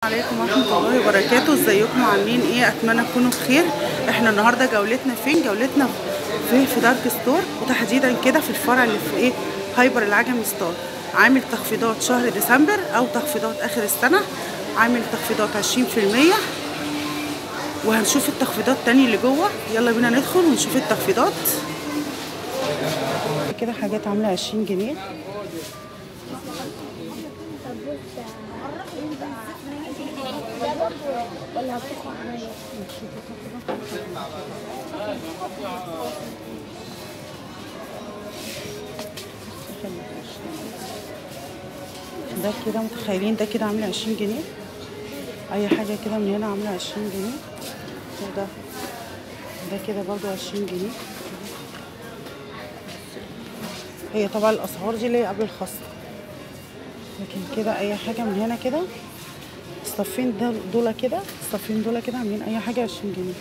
عليكم ورحمة الله وبركاته ازيكم عاملين ايه اتمنى تكونوا بخير احنا النهارده جولتنا فين جولتنا في في دارك ستور وتحديدا كده في الفرع اللي في ايه هايبر العجمي ستار عامل تخفيضات شهر ديسمبر او تخفيضات اخر السنة عامل تخفيضات 20% وهنشوف التخفيضات تاني اللي جوه يلا بينا ندخل ونشوف التخفيضات كده حاجات عاملة 20 جنيه ولا هتطلع عليا ده كده متخيلين ده كده عامله 20 جنيه اي حاجه كده من هنا عامله 20 جنيه وده ده كده برضو 20 جنيه هي طبعا الاسعار دي اللي هي قبل الخصم لكن كده اي حاجه من هنا كده الصفين ده دول كده الصفين دول كده عاملين اي حاجه 20 جنيه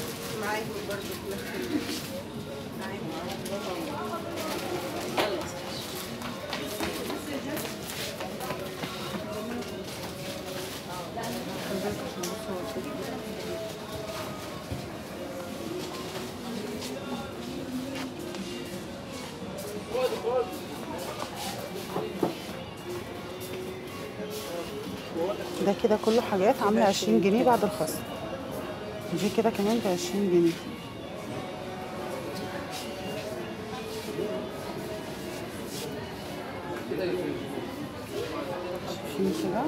ده كده كله حاجات عامله 20 جنيه بعد الخصم دي كده كمان ب 20 جنيه شايفين كده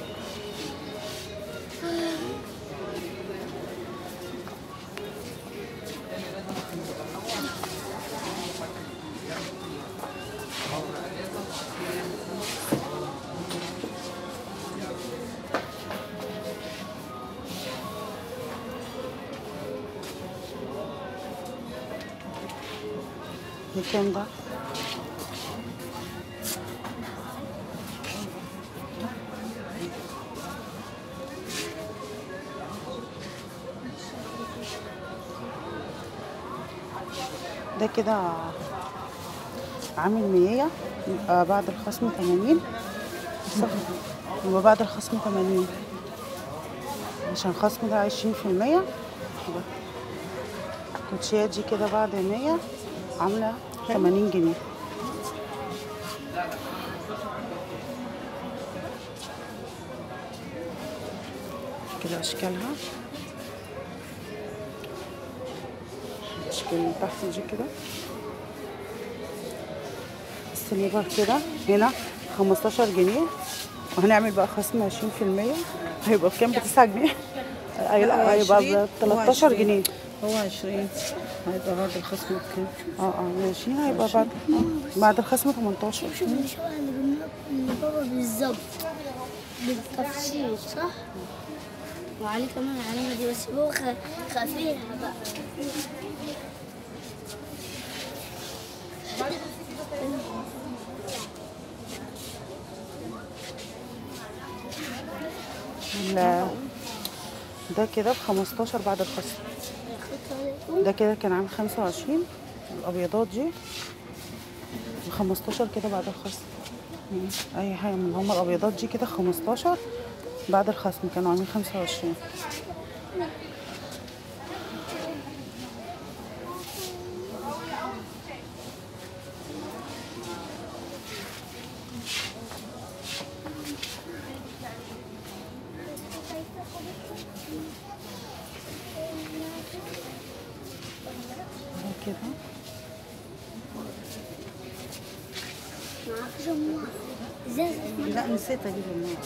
بكام ده ده كده عامل مية يبقى بعد الخصم تمانين صح يبقى بعد الخصم تمانين عشان الخصم ده عشرين في المية الكوتشيات دي كده بعد مية عاملة تمانين جنيه كده أشكالها الأشكال اللي تحت دي كده السليبر كده هنا خمستاشر جنيه وهنعمل بقى خصم عشرين في المية هيبقى بكام بتسعة جنيه أي لا هيبقى بتلاتاشر جنيه هو 20 هيبقى بعد الخصم بكام؟ اه اه ماشي هيبقى بعد آه. بعد الخصم 18 شوف اللي شبه اللي بن- اللي بابا بالظبط بالتفصيل صح؟ وعليه كمان العلامة دي بس هو خ- خفيف بقى لا ده كده ب 15 بعد الخصم ده كده كان عامل 25 الابيضات دي ب 15 كده بعد الخصم مم. اي حاجه من اللي هم الابيضات دي كده 15 بعد الخصم كانوا عاملين 25 ده كده معاك جمهور ازاي لا نسيت اجيب النار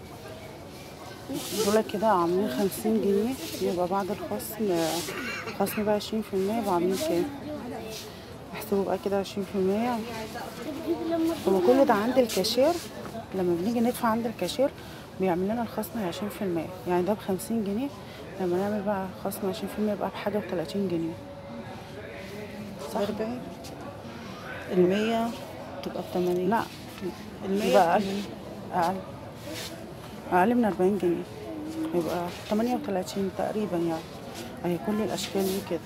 دول كده عاملين 50 جنيه يبقى بعد الخصم خصم بقى 20% يبقى عاملين كام احسبوا بقى كده 20% تجيب لما هو كل ده عند الكاشير لما بنيجي ندفع عند الكاشير بيعمل لنا الخصم 20% يعني ده ب 50 جنيه لما نعمل بقى خصم 20% يبقى بحاجة و30 جنيه صح 40 ال 100 تبقى ب 80 لا ال 100 يبقى أقل أقل أقل من 40 جنيه يبقى 38 تقريبا يعني أهي كل الأشكال دي كده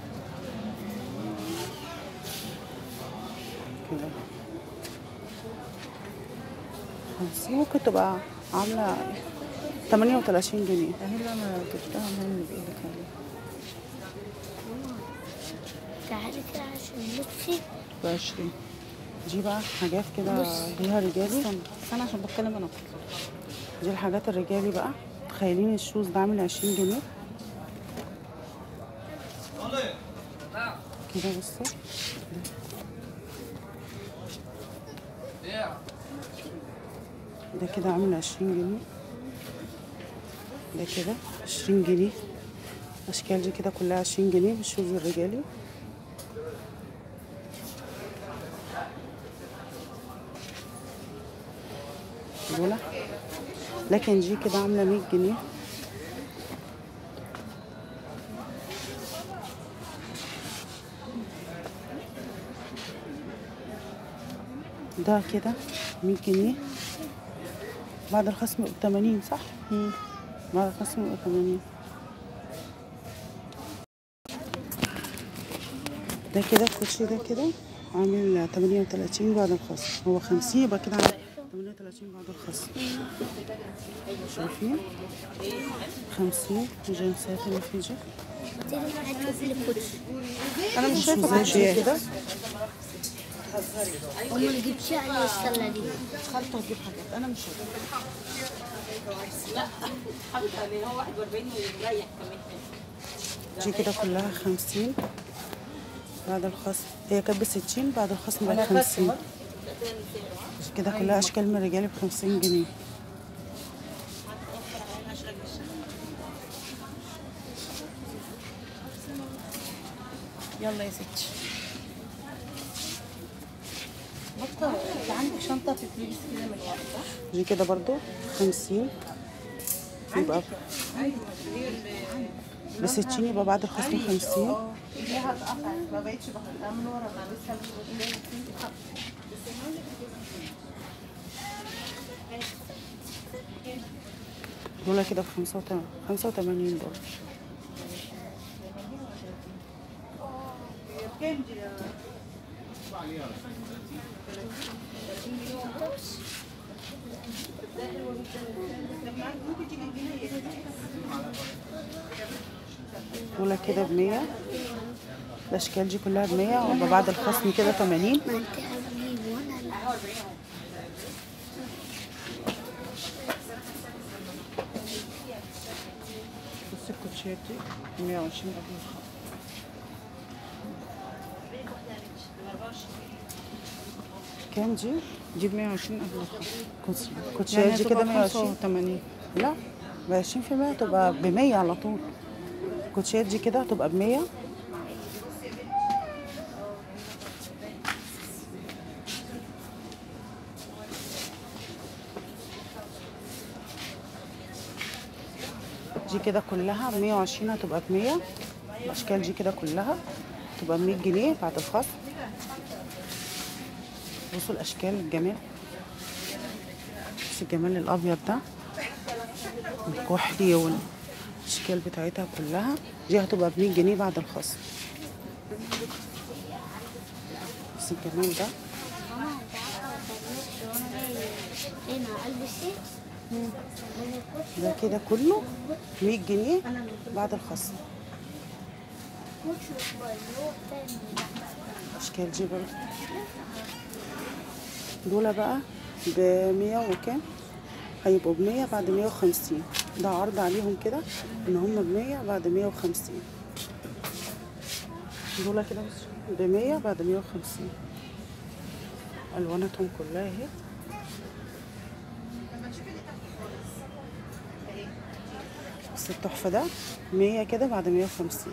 كده بس ممكن تبقى عاملة 38 جنيه اهي اللي انا جبتها من اللي بيقولك عليها تعالي كده عشان بصي ب 20 دي بقى حاجات كده ليها رجالي استنى استنى عشان بتكلم انا دي الحاجات الرجالي بقى تخيلين الشوز ده عامل 20 جنيه كده بصوا ده كده عامل 20 جنيه ده كده 20 جنيه الاشكال دي كده كلها 20 جنيه بالشوز الرجالي دول لكن دي كده عامله 100 جنيه ده كده 100 جنيه بعد الخصم يبقى 80 صح؟ بعد الخصم يبقى 80 ده كده الكوتشي ده كده عامل 38 بعد الخصم هو 50 يبقى كده عامل 38 بعد الخصم شايفين 50 جنسات اللي في جي تيجي معايا تشوفي الكوتشي انا مش شايفه شوزات كوتشيات كده وما نجيبش عليه السله دي خالته هتجيب حاجات انا مش شايفه دي كده كلها 50 بعد الخصم هي كانت ب 60 بعد الخصم بقت 50 دي كده كلها اشكال من الرجالي ب 50 جنيه يلا يا ستي بطة انت عندك شنطة تتلبس كده من ورا صح؟ دي كده برضو 50 يبقى ب 60 يبقى بعد الخصم 50 ليها اتقطعت ما بقتش بحطها من ورا انا لسه مش دول كده ب 85 85 دول دول كده ب 100 الاشكال دي كلها ب 100 ويبقى بعد الخصم كده 80 ما انت هتجيب وانا لا بصي الكوتشيات دي 120 قبل الخط كام دي؟ دي ب 120 قبل الخط كوتش- كوتشيات دي كده 120 180 لا ب 20% هتبقى ب 100 على طول الكوتشيات دي كده هتبقى ب 100 دي كده كلها ب 120 هتبقى ب 100 الاشكال دي كده كلها تبقى ب 100 جنيه بعد الخصم بصوا الاشكال الجمال بس الجمال الابيض ده الكحلي والاشكال بتاعتها كلها دي هتبقى ب 100 جنيه بعد الخصم بس الجمال ده ماما انت عارفه ما تعملش وانا جاي هنا البس ايه؟ هنا الكوتشي ده كده كله 100 جنيه بعد الخصم كوتشي صغير اللي هو التاني الاشكال دي برضه دول بقى ب 100 وكام هيبقوا ب 100 بعد 150 ده عرض عليهم كده ان هم ب 100 بعد 150 دول كده ب 100 بعد 150 الواناتهم كلها اهي بس التحفه ده 100 كده بعد 150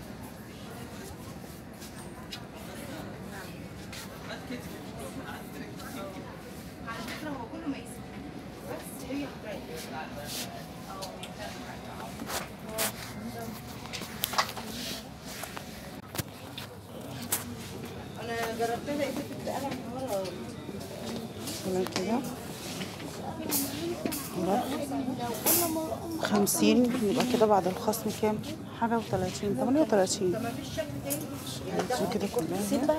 انا جربتها لقيت بتتقلع من ورا ولا كده خمسين يبقى كده بعد الخصم كام؟ حاجة وتلاتين تمانية وتلاتين دي كده كلها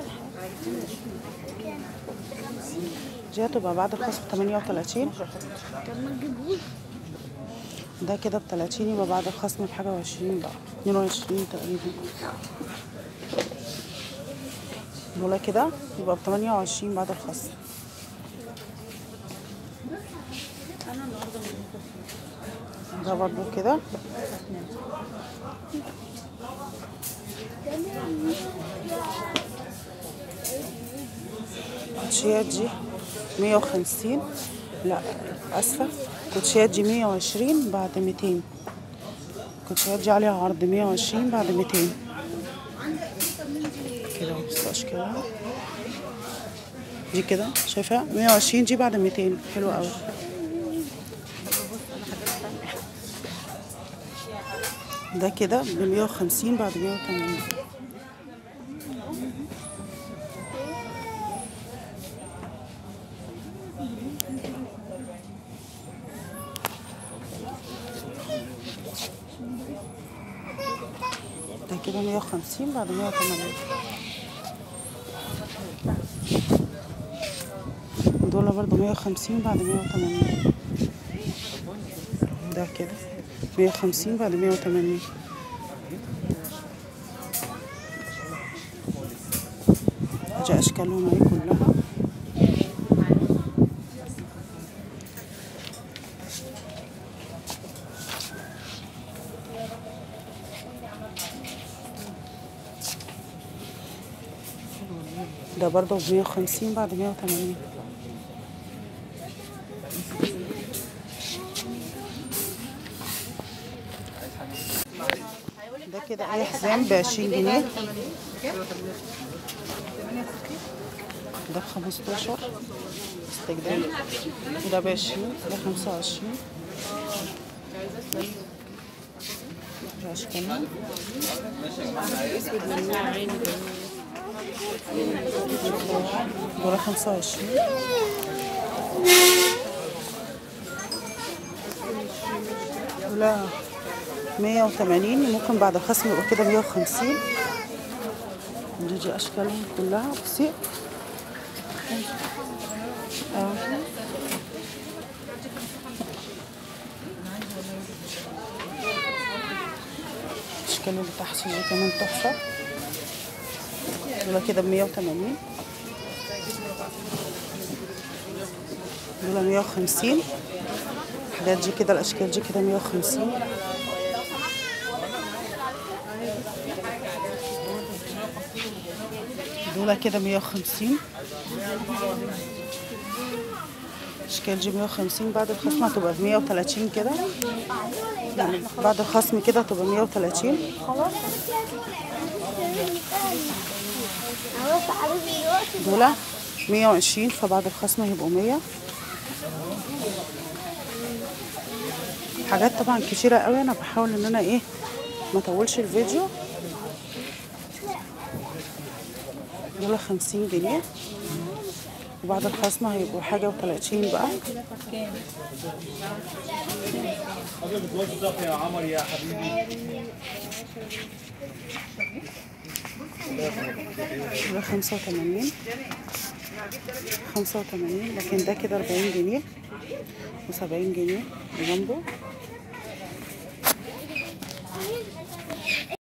دي هتبقى بعد الخصم تمانية وتلاتين طب ما تجيبهوش ده كده بتلاتين يبقى بعد الخصم بحاجة وعشرين بقى اتنين وعشرين تقريبا دول كده يبقى بتمانية وعشرين بعد الخصم ده برضو كده كوتشيات دي مية وخمسين لا اسفة كوتشيات دي مية وعشرين بعد ميتين كوتشيات دي عليها عرض مية وعشرين بعد ميتين كده بص اشكالها دي كده شايفة مية وعشرين دي بعد ميتين حلوة اوي ده كده بمية وخمسين بعد مية وتمانين ده كده مية وخمسين بعد مية وتمانين دول برضو مية وخمسين بعد مية وتمانين ده كده مية وخمسين بعد مية وتمانين دي أشكالهم اهي كلها ده برضه بمية وخمسين بعد مية وتمانين ده كده أي حزام بعشرين جنيه ده بخمستاشر استجدام ده بعشرين ده خمسة وعشرين ده أشكالها دول خمسة وعشرين دول مية وتمانين ممكن بعد الخصم يبقى كده مية وخمسين دي دي أشكالهم كلها بصي اه الأشكال اللي تحت دي كمان تحفة دول كده بمية وتمانين دول مية وخمسين الحاجات دي كده الأشكال دي كده مية وخمسين دول كده مية وخمسين أشكال دي مية وخمسين بعد الخصم هتبقى بمية وتلاتين كده يعني بعد الخصم كده هتبقى مية وتلاتين خلاص حبيبي دلوقتي دول مية وعشرين فبعد الخصم هيبقوا مية حاجات طبعا كتيرة قوي انا بحاول ان انا ايه ما اطولش الفيديو دول خمسين جنيه وبعد الخصم هيبقوا حاجة وتلاتين بقى يا عمر يا حبيبي دول خمسة وتمانين خمسة وتمانين لكن ده كده أربعين جنيه وسبعين جنيه جنبه